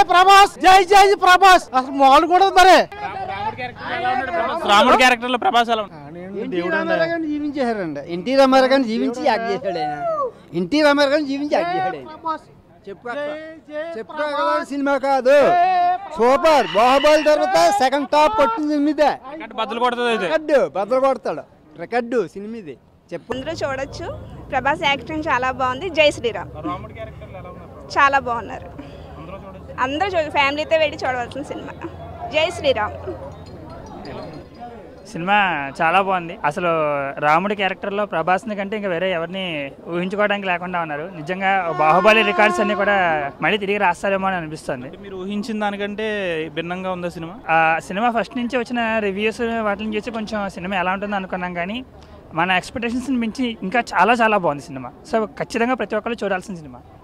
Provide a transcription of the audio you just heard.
ప్రభాస్ జై జై ప్రభాస్ అసలు మామూలు కూడా మరి రాముడి క్యారెక్టర్ లో ప్రభాస్ ఎలా ఉన్నాడు? ఎన్టీ రామారావు గారిని జీవించేశారండి ఎన్టీ రామారావు గారిని జీవించి యాక్ట్ చేశాడు ఆయన ఎన్టీ రామారావు గారిని జీవించి యాక్ట్ చేశాడు ఆయన చెప్పుకోగల సినిమా కాదు సూపర్ బాహుబలి తర్వాత సెకండ్ టాప్ కొట్టిన సినిమా ఇదే రికార్డు బద్దలు కొడుతుంది అయితే రికార్డు బద్దలు కొడతాడు రికార్డు సినిమా ఇది చెప్పు అందరూ చూడొచ్చు ప్రభాస్ యాక్టింగ్ చాలా బాగుంది జై శ్రీరామ్ రాముడి క్యారెక్టర్ ఎలా ఉన్నారు చాలా బాగున్నారు అందరూ చూడొచ్చు అందరూ చూ ఫ్యామిలీతో వెళ్ళి చూడవలసిన సినిమా జై శ్రీరామ్ సినిమా చాలా బాగుంది అసలు రాముడి క్యారెక్టర్లో ప్రభాస్ని కంటే ఇంకా వేరే ఎవరిని ఊహించుకోవడానికి లేకుండా ఉన్నారు నిజంగా బాహుబలి రికార్డ్స్ అన్ని కూడా మళ్ళీ తిరిగి రాస్తారేమో అని అనిపిస్తుంది అంటే మీరు ఊహించిన దానికంటే భిన్నంగా ఉందా సినిమా ఆ సినిమా ఫస్ట్ నుంచి వచ్చిన రివ్యూస్ వాటిని చూసి కొంచెం సినిమా ఎలా ఉంటుందో అనుకున్నాం కానీ మన ఎక్స్పెక్టేషన్స్ మించి ఇంకా చాలా చాలా బాగుంది సినిమా సో ఖచ్చితంగా ప్రతి ఒక్కరు చూడాల్సిన సినిమా